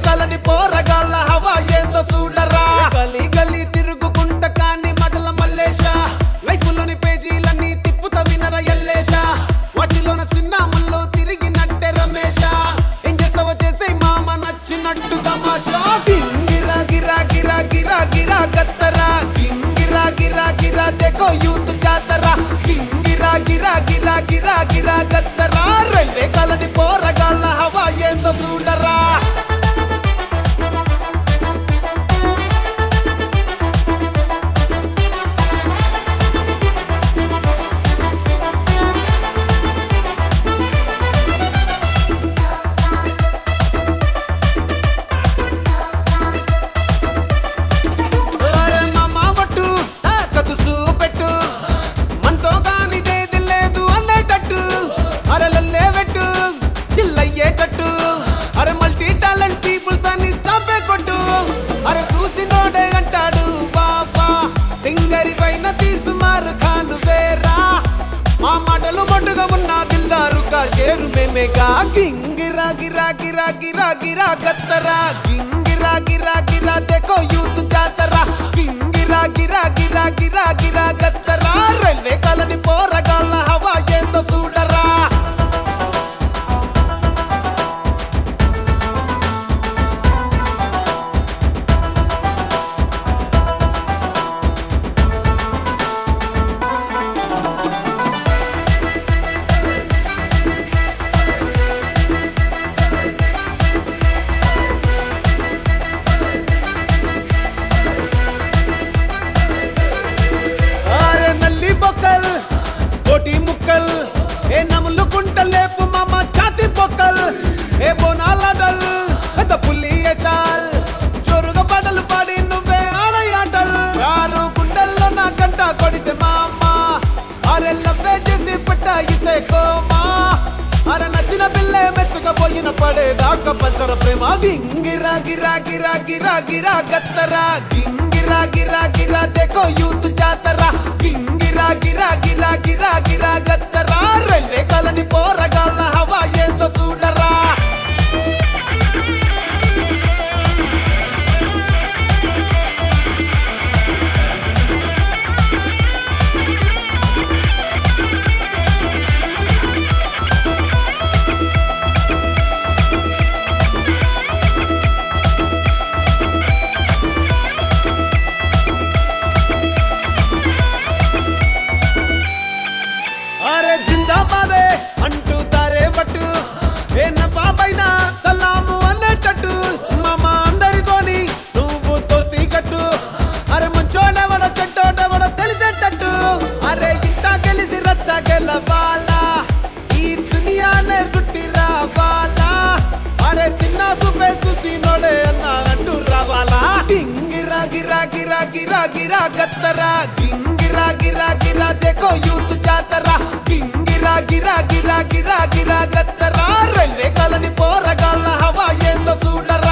కలని పోరగాళ్ళ హవా ఏందో చూడరా గలీ గలీ తిరుగుకుంట కాని మటల మల్లేశ లైఫ్ లోని పేజీలన్నీ తిప్పుత వినర ఎల్లేశ వాటిలోన సిన్నాముల్లో తిరిగినట్టే రమేశ ఏం చేస్తావో చేసే మామ నచ్చినట్టు తమాషా గింగిరా గిరా గిరా గిరా గిరా గత్తరా గింగిరా గిరా గిరా దేకో యూత్ జాతరా గింగిరా గిరా గిరా గిరా గిరా గత్తరా రైల్వే కాలని పోరగాళ్ళ హవా ఏందో చూడరా అరే మామ వట్టు తాకతు చూపెట్టు మనతో కానిదేది లేదు అన్నేటట్టు అరే లల్లే పెట్టు చిల్లయ్యేటట్టు అరే మల్టీ టాలెంట్ పీపుల్స్ అని స్టాపే కొట్టు అరే చూసినోడే అంటాడు బాబా తింగరి పైన తీసుమారు ఖాను వేరా మా మాటలు మట్టుగా ఉన్న దిల్దారు కా షేరు మేమేగా గింగిరా గిరా గిరా గిరా గిరా గత్తరా గింగిరా గిరా గిరా దేకో యూత్ జాతరా గింగిరా గిరా గిరా గిరా గిరా గత్తరా రైల్వే కాలని పోరగాళ్ళ హవా ఏందో చూడరా అరే నల్లి బొక్కల్ కోటి ముక్కల్ ఏ నములు కుంటలేపు మామ ఛాతి బొక్కల్ ఏ బోనాలడల్ పెద్ద పుల్లి ఏసాల్ జోరుగా పాటలు పాడి నువ్వే ఆడయాటల్ కారు గుండెల్లో నా గంట కొడితే మామ అరే లవ్వే చేసి పట్ట ఇసే కోమా అరే నచ్చిన పిల్లే మెచ్చుకపోయిన పడేదాకా పంచర ప్రేమ గింగిరా గిరా గిరా గిరా గిరా గత్తరా గింగిరా గిరా గిరా దేకో యూత్ జాతరా గింగిరా గిరా గిరా గిరా గిరా గత్తరా రైల్వే కాలని పోరగాళ్ళ హవా ఏందో చూడరా అరే జిందాబాదే అంటూ తారే పట్టు ఏ నా బాబైనా సలాము అన్నట్టు మామ అందరితోని నువ్వు తోసి కట్టు అరే మంచోడెవడ చెడ్డోడెవడ తెలిసేటట్టు అరే ఇంటా గెలిసి రచ్చ గెలవాలా ఈ దునియానే సుట్టి రావాలా అరే సిన్న సుపే సుసి నోడే అన్న అంటూ రావాలా గింగిరా గిరా గిరా గిరా గిరా గత్తరా గింగిరా గిరా గిరా దేకో యూత్ జాతరా గింగిరా గిరా గిరా గిరా గిరా గత్తరా రైల్వే కాలని పోరగాళ్ళ హవా ఏందో చూడరా